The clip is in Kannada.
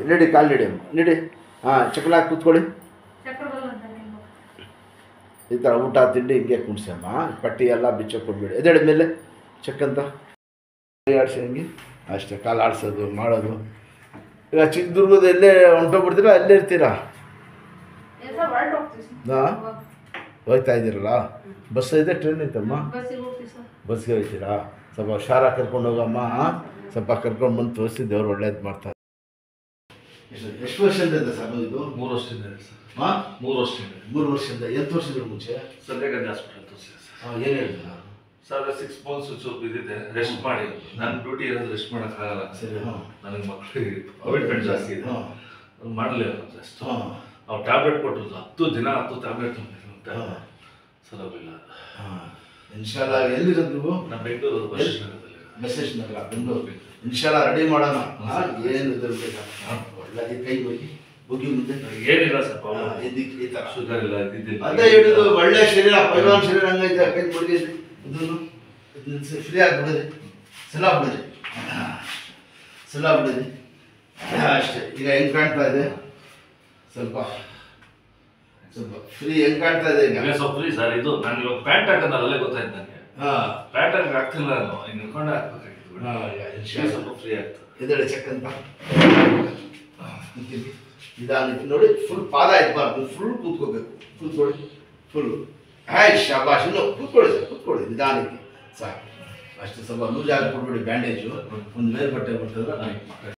ನಡಿ ಕಾಲು ನಡಿ ಅಮ್ಮ ನಡಿ ಹಾಂ ಚಕ್ರ ಹಾಕಿ ಕೂತ್ಕೊಳ್ಳಿ ಚಕ್ರ ಬರಲ್ಲ ಅಂತ ನಿಮ್ಗೆ. ಈ ಥರ ಊಟ ತಿಂಡಿ ಹಿಂಗೆ ಕುಣಿಸಮ್ಮ ಪಟ್ಟಿ ಎಲ್ಲ ಬಿಚ್ಚಕ್ಕೆ ಕೊಡ್ಬೇಡಿ ಎದ್ದೇಳಿ ಮೇಲೆ ಚಕ್ಕಂತ ಕೈ ಆಡಿಸಿ ಹಂಗೆ ಅಷ್ಟೇ ಕಾಲು ಆಡಿಸೋದು ಮಾಡೋದು ಈಗ ಚಿತ್ರದುರ್ಗದ ಎಲ್ಲೇ ಹೊಂಟೋಗ್ಬಿಡ್ತೀರಾ ಅಲ್ಲೇ ಇರ್ತೀರಾ ಏ ಸರ್ ಹೊರಟು ಹೋಗ್ತೀವಿ ಸರ್ ಹಾಂ ಹೋಗ್ತಾ ಇದ್ದೀರಲ್ಲ ಬಸ್ ಇದೆ ಟ್ರೈನ್ ಐತಮ್ಮ ಬಸ್ಸಿಗೆ ಹೋಗ್ತೀವಿ ಸರ್ ಬಸ್ಗೆ ಹೋಗ್ತೀರಾ ಸ್ವಲ್ಪ ಹುಷಾರಾಗಿ ಕರ್ಕೊಂಡು ಹೋಗಮ್ಮ ಸ್ವಲ್ಪ ಕರ್ಕೊಂಡು ಬಂದು ತೋರಿಸಿ ದೇವ್ರು ಒಳ್ಳೇದು ಮಾಡ್ತಾರೆ ಎಷ್ಟು ಎಷ್ಟು ವರ್ಷದಿಂದ ಇದೆ ಸರ್ ಇದು ಮೂರು ವರ್ಷದಿಂದ ಇದೆ ಸರ್ ಹಾಂ ಮೂರು ವರ್ಷದಿಂದ ಇದೆ. ಮೂರು ವರ್ಷದಿಂದ ಎಂಟು ವರ್ಷಗಳ ಮುಂಚೆ ಸಂಧ್ಯಾಗಂಜಿ ಹಾಸ್ಪಿಟಲ್ ತೋರಿಸಿದೆ ಸರ್ ಹಾಂ ಏನು ಹೇಳಿದ್ರು ಸರ್ ಸಿಕ್ಸ್ ಮಂತ್ಸ್ ಸ್ವಲ್ಪ ಇದಿದೆ ರೆಸ್ಟ್ ಮಾಡಿ ನನ್ನ ಡ್ಯೂಟಿ ಇರೋದು ರೆಸ್ಟ್ ಮಾಡೋಕ್ಕಾಗಲ್ಲ ಸರಿ ಹಾಂ ನನಗೆ ಮಕ್ಕಳಿಗೆ ಕಮಿಟ್ಮೆಂಟ್ ಜಾಸ್ತಿ ಇದೆ ಹಾಂ ನಾನು ಮಾಡಲಿಲ್ಲ ರೆಸ್ಟ್ ಹಾಂ ಅವ್ರು ಟ್ಯಾಬ್ಲೆಟ್ ಕೊಟ್ಟಿದ್ದು ಹತ್ತು ದಿನ ಹತ್ತು ಟ್ಯಾಬ್ಲೆಟ್ ಅಂತ ಹಾಂ. ಸರ್ ಹೋಗಿಲ್ಲ ಹಾಂ ಇನ್ಶಾಲ್ಲ ಎಲ್ಲಿರೋದು ನೀವು ನಮ್ಮ ಬೆಂಗಳೂರು ಬಸ್ ಸ್ಟ್ಯಾಂಡಲ್ಲಿ ಮೆಸೇಜ್ ನಗರ ಬೆಂಗಳೂರು ಇನ್ಶಾಲ್ಲ ರೆಡಿ ಮಾಡೋಣ ಹಾಂ ಏನು ಇದಿರ್ಬೇಕು ಒಳ್ಳೆ ಕೈ ಹೋಗಿ ಹೋಗಿ ಮುಂದೆ ಏನಿಲ್ಲ ಸರ್ ಹಾಂ, ಪ್ರಾಬ್ಲಮ್ ಎದ್ದಿಕ್ಕೆ ಈ ಥರ ಶುಗರ್ ಇಲ್ಲ ಇದ್ದಿದ್ದಿಲ್ಲ ಅದೇ ಹೇಳಿದ್ದು ಒಳ್ಳೆ ಶರೀರ ಪೈಲ್ವಾನ್ ಶರೀರ ಹಂಗೈತೆ ಕೈ ಮುಡಿಗೆ ಇದನ್ನು ಫ್ರೀ ಆಗಿಬಿಡಿದೆ ಸಲ ಬಿಡಿದೆ ಸಲ ಬಿಡಿದೆ ಅಷ್ಟೇ ಈಗ ಹೆಂಗೆ ಕಾಣ್ತಾ ಇದೆ ಸ್ವಲ್ಪ ಸ್ವಲ್ಪ ಫ್ರೀ ಹೆಂಗೆ ಕಾಣ್ತಾ ಇದೆ ಈಗ ಈಗ ಸ್ವಲ್ಪ ಫ್ರೀ ಸರ್ ಇದು ನಾನು ಇವಾಗ ಪ್ಯಾಂಟ್ ಹಾಕೋದಲ್ಲೇ ಗೊತ್ತಾಯ್ತು ನನಗೆ ಹಾಂ ಪ್ಯಾಂಟ್ ಹಾಕಿ ಆಗ್ತಿಲ್ಲ ನಾನು ಹಿಂಗೆ ನಿಂತ್ಕೊಂಡೆ ಹಾಕ್ಬೇಕಾಗಿತ್ತು ಬಿಡಿ. ಹಾಂ ಈಗ ಈಗ ಇನ್ಶಾಲ್ಲ ಸ್ವಲ್ಪ ಫ್ರೀ ಆಗ್ತದೆ ಎದಳೆ ಚೆಕ್ ಅಂತ ನಿಧಾನಕ್ಕೆ ನೋಡಿ ಫುಲ್ ಪಾದ ಇರಬಾರ್ದು ಫುಲ್ ಕೂತ್ಕೋಬೇಕು ಕೂತ್ಕೊಳ್ಳಿ ಫುಲ್ ಹಾಯ್ ಶಾಬಾಷ್ ಇನ್ನು ಕೂತ್ಕೊಳ್ಳಿ ಸರ್ ಕೂತ್ಕೊಳ್ಳಿ ನಿಧಾನಕ್ಕೆ ಸಾಕು ಅಷ್ಟು ಸ್ವಲ್ಪ ಲೂಸ್ ಆಗಿ ಕೊಡ್ಬೇಡಿ ಬ್ಯಾಂಡೇಜು ಒಂದು ಮೇಲ್ಬಟ್ಟೆ ಬರ್ತದೆ